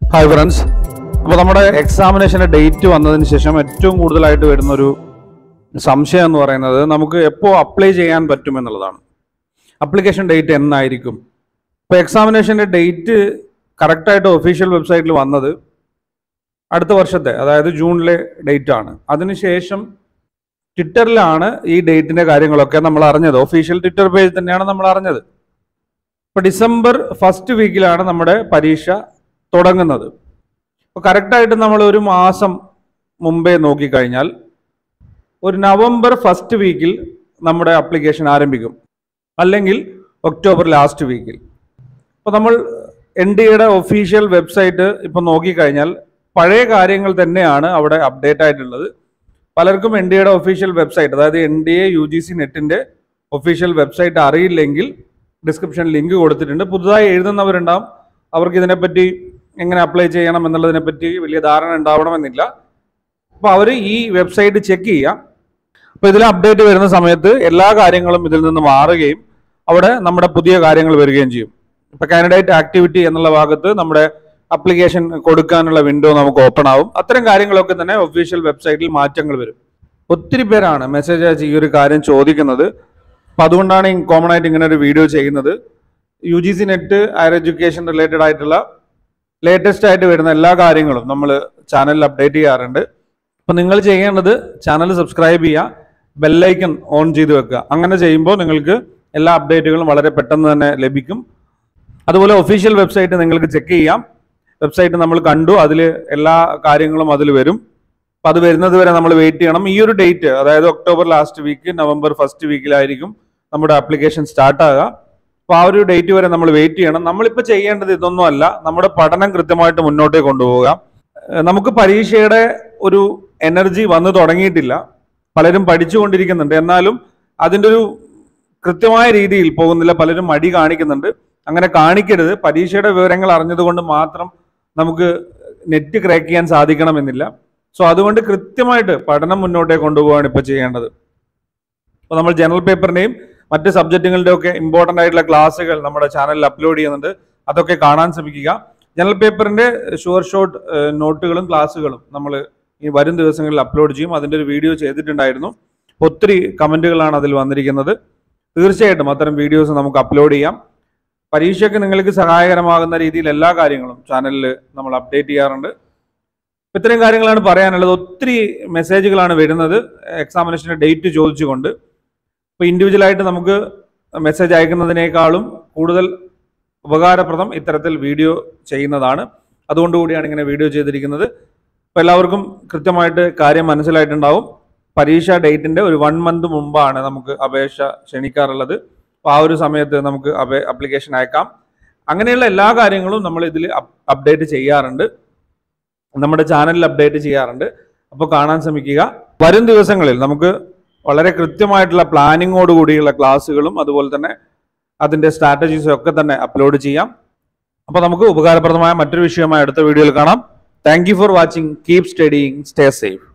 hi friends അപ്പോൾ നമ്മുടെ എക്സാമിനേഷൻ്റെ date വന്നതിന് ശേഷം ഏറ്റവും കൂടുതലായിട്ട് വരുന്നൊരു സംശയം എന്ന് പറയുന്നത് നമുക്ക് എപ്പോൾ അപ്ലൈ ചെയ്യാൻ പറ്റും എന്നുള്ളതാണ് അപ്ലിക്കേഷൻ ഡേറ്റ് എന്നായിരിക്കും ഇപ്പോൾ എക്സാമിനേഷൻ്റെ ഡേറ്റ് കറക്റ്റായിട്ട് ഒഫീഷ്യൽ വെബ്സൈറ്റിൽ വന്നത് അടുത്ത വർഷത്തെ അതായത് ജൂണിലെ ഡേറ്റ് ആണ് അതിനുശേഷം ട്വിറ്ററിലാണ് ഈ ഡേറ്റിൻ്റെ കാര്യങ്ങളൊക്കെ നമ്മൾ അറിഞ്ഞത് ഒഫീഷ്യൽ ട്വിറ്റർ പേജ് തന്നെയാണ് നമ്മൾ അറിഞ്ഞത് ഇപ്പോൾ ഡിസംബർ ഫസ്റ്റ് വീക്കിലാണ് നമ്മുടെ പരീക്ഷ തുടങ്ങുന്നത് അപ്പോൾ കറക്റ്റായിട്ട് നമ്മൾ ഒരു മാസം മുമ്പേ നോക്കിക്കഴിഞ്ഞാൽ ഒരു നവംബർ ഫസ്റ്റ് വീക്കിൽ നമ്മുടെ അപ്ലിക്കേഷൻ ആരംഭിക്കും അല്ലെങ്കിൽ ഒക്ടോബർ ലാസ്റ്റ് വീക്കിൽ അപ്പോൾ നമ്മൾ എൻ ഡി എയുടെ ഒഫീഷ്യൽ വെബ്സൈറ്റ് ഇപ്പോൾ നോക്കിക്കഴിഞ്ഞാൽ പഴയ കാര്യങ്ങൾ തന്നെയാണ് അവിടെ അപ്ഡേറ്റ് ആയിട്ടുള്ളത് പലർക്കും എൻ ഡി എയുടെ ഒഫീഷ്യൽ വെബ്സൈറ്റ് അതായത് N D A U G C നെറ്റിൻ്റെ ഒഫീഷ്യൽ വെബ്സൈറ്റ് അറിയില്ലെങ്കിൽ ഡിസ്ക്രിപ്ഷൻ ലിങ്ക് കൊടുത്തിട്ടുണ്ട് പുതുതായി എഴുതുന്നവരുണ്ടാവും അവർക്ക് ഇതിനെപ്പറ്റി എങ്ങനെ അപ്ലൈ ചെയ്യണം എന്നുള്ളതിനെ പറ്റി വലിയ ധാരണ ഉണ്ടാവണമെന്നില്ല അപ്പോൾ അവർ ഈ വെബ്സൈറ്റ് ചെക്ക് ചെയ്യുക അപ്പോൾ ഇതിൽ അപ്ഡേറ്റ് വരുന്ന സമയത്ത് എല്ലാ കാര്യങ്ങളും ഇതിൽ നിന്ന് മാറുകയും അവിടെ നമ്മുടെ പുതിയ കാര്യങ്ങൾ വരികയും ചെയ്യും ഇപ്പോൾ കാൻഡിഡേറ്റ് ആക്ടിവിറ്റി എന്നുള്ള ഭാഗത്ത് നമ്മുടെ അപ്ലിക്കേഷൻ കൊടുക്കാനുള്ള വിൻഡോ നമുക്ക് ഓപ്പൺ ആവും അത്തരം കാര്യങ്ങളൊക്കെ തന്നെ ഒഫീഷ്യൽ വെബ്സൈറ്റിൽ മാറ്റങ്ങൾ വരും ഒത്തിരി പേരാണ് മെസ്സേജ് അയച്ച് ഈ ഒരു കാര്യം ചോദിക്കുന്നത് അപ്പം അതുകൊണ്ടാണ് കോമൺ ആയിട്ട് ഇങ്ങനെ ഒരു വീഡിയോ ചെയ്യുന്നത് U G C NET higher education related ആയിട്ടുള്ള ലേറ്റസ്റ്റ് ആയിട്ട് വരുന്ന എല്ലാ കാര്യങ്ങളും നമ്മൾ ചാനലിൽ അപ്ഡേറ്റ് ചെയ്യാറുണ്ട് അപ്പം നിങ്ങൾ ചെയ്യേണ്ടത് ചാനൽ സബ്സ്ക്രൈബ് ചെയ്യുക ബെല്ലൈക്കൺ ഓൺ ചെയ്ത് വെക്കുക അങ്ങനെ ചെയ്യുമ്പോൾ നിങ്ങൾക്ക് എല്ലാ അപ്ഡേറ്റുകളും വളരെ പെട്ടെന്ന് തന്നെ ലഭിക്കും അതുപോലെ ഒഫീഷ്യൽ വെബ്സൈറ്റ് നിങ്ങൾക്ക് ചെക്ക് ചെയ്യാം വെബ്സൈറ്റ് നമ്മൾ കണ്ടു അതിൽ എല്ലാ കാര്യങ്ങളും അതിൽ വരും അപ്പം അത് വരുന്നത് വരെ നമ്മൾ വെയിറ്റ് ചെയ്യണം ഈ ഒരു ഡേറ്റ് അതായത് October last week November first വീക്കിലായിരിക്കും നമ്മുടെ ആപ്ലിക്കേഷൻ സ്റ്റാർട്ട് ആകുക അപ്പോൾ ആ ഒരു ഡേറ്റ് വരെ നമ്മൾ വെയിറ്റ് ചെയ്യണം നമ്മളിപ്പോൾ ചെയ്യേണ്ടത് ഇതൊന്നും അല്ല നമ്മുടെ പഠനം കൃത്യമായിട്ട് മുന്നോട്ടേ കൊണ്ടുപോവുക ഏഹ് നമുക്ക് പരീക്ഷയുടെ ഒരു എനർജി വന്നു തുടങ്ങിയിട്ടില്ല പലരും പഠിച്ചുകൊണ്ടിരിക്കുന്നുണ്ട് എന്നാലും അതിൻ്റെ ഒരു കൃത്യമായ രീതിയിൽ പോകുന്നില്ല പലരും മടി കാണിക്കുന്നുണ്ട് അങ്ങനെ കാണിക്കരുത് പരീക്ഷയുടെ വിവരങ്ങൾ അറിഞ്ഞതുകൊണ്ട് മാത്രം നമുക്ക് നെറ്റ് ക്രാക്ക് ചെയ്യാൻ സാധിക്കണമെന്നില്ല സോ അതുകൊണ്ട് കൃത്യമായിട്ട് പഠനം മുന്നോട്ടേ കൊണ്ടുപോകാണ് ഇപ്പോൾ ചെയ്യേണ്ടത് അപ്പോൾ നമ്മൾ ജനറൽ പേപ്പറിന്റെയും മറ്റ് സബ്ജക്റ്റുകളുടെ ഒക്കെ ഇമ്പോർട്ടൻ്റ് ആയിട്ടുള്ള ക്ലാസ്സുകൾ നമ്മുടെ ചാനലിൽ അപ്ലോഡ് ചെയ്യുന്നുണ്ട് അതൊക്കെ കാണാൻ ശ്രമിക്കുക ജനറൽ പേപ്പറിന്റെ ഷുവർ ഷോട്ട് നോട്ടുകളും ക്ലാസ്സുകളും നമ്മൾ ഈ വരും ദിവസങ്ങളിൽ അപ്ലോഡ് ചെയ്യും അതിൻ്റെ ഒരു വീഡിയോ ചെയ്തിട്ടുണ്ടായിരുന്നു ഒത്തിരി കമൻറ്റുകളാണ് അതിൽ വന്നിരിക്കുന്നത് തീർച്ചയായിട്ടും അത്തരം വീഡിയോസ് നമുക്ക് അപ്ലോഡ് ചെയ്യാം പരീക്ഷയ്ക്ക് നിങ്ങൾക്ക് സഹായകരമാകുന്ന രീതിയിൽ എല്ലാ കാര്യങ്ങളും ചാനലിൽ നമ്മൾ അപ്ഡേറ്റ് ചെയ്യാറുണ്ട് ഇപ്പൊ ഇത്രയും കാര്യങ്ങളാണ് പറയാനുള്ളത് ഒത്തിരി മെസ്സേജുകളാണ് വരുന്നത് എക്സാമിനേഷൻ്റെ ഡേറ്റ് ചോദിച്ചുകൊണ്ട് ഇപ്പോൾ ഇൻഡിവിജ്വലായിട്ട് നമുക്ക് മെസ്സേജ് അയക്കുന്നതിനേക്കാളും കൂടുതൽ ഉപകാരപ്രദം ഇത്തരത്തിൽ വീഡിയോ ചെയ്യുന്നതാണ് അതുകൊണ്ടുകൂടിയാണ് ഇങ്ങനെ വീഡിയോ ചെയ്തിരിക്കുന്നത് അപ്പോൾ എല്ലാവർക്കും കൃത്യമായിട്ട് കാര്യം മനസ്സിലായിട്ടുണ്ടാവും പരീക്ഷ ഡേറ്റിൻ്റെ ഒരു വൺ മന്ത് മുമ്പാണ് നമുക്ക് അപേക്ഷ ക്ഷണിക്കാറുള്ളത് അപ്പോൾ ആ ഒരു സമയത്ത് നമുക്ക് അപേ അപ്ലിക്കേഷൻ അയക്കാം അങ്ങനെയുള്ള എല്ലാ കാര്യങ്ങളും നമ്മൾ ഇതിൽ അപ്ഡേറ്റ് ചെയ്യാറുണ്ട് നമ്മുടെ ചാനലിൽ അപ്ഡേറ്റ് ചെയ്യാറുണ്ട് അപ്പോൾ കാണാൻ ശ്രമിക്കുക വരും ദിവസങ്ങളിൽ നമുക്ക് വളരെ കൃത്യമായിട്ടുള്ള പ്ലാനിങ്ങോട് കൂടിയുള്ള ക്ലാസ്സുകളും അതുപോലെ തന്നെ അതിൻ്റെ സ്ട്രാറ്റജീസും ഒക്കെ തന്നെ അപ്ലോഡ് ചെയ്യാം അപ്പോൾ നമുക്ക് ഉപകാരപ്രദമായ മറ്റൊരു വിഷയമായി അടുത്ത വീഡിയോയിൽ കാണാം thank you for watching keep studying stay safe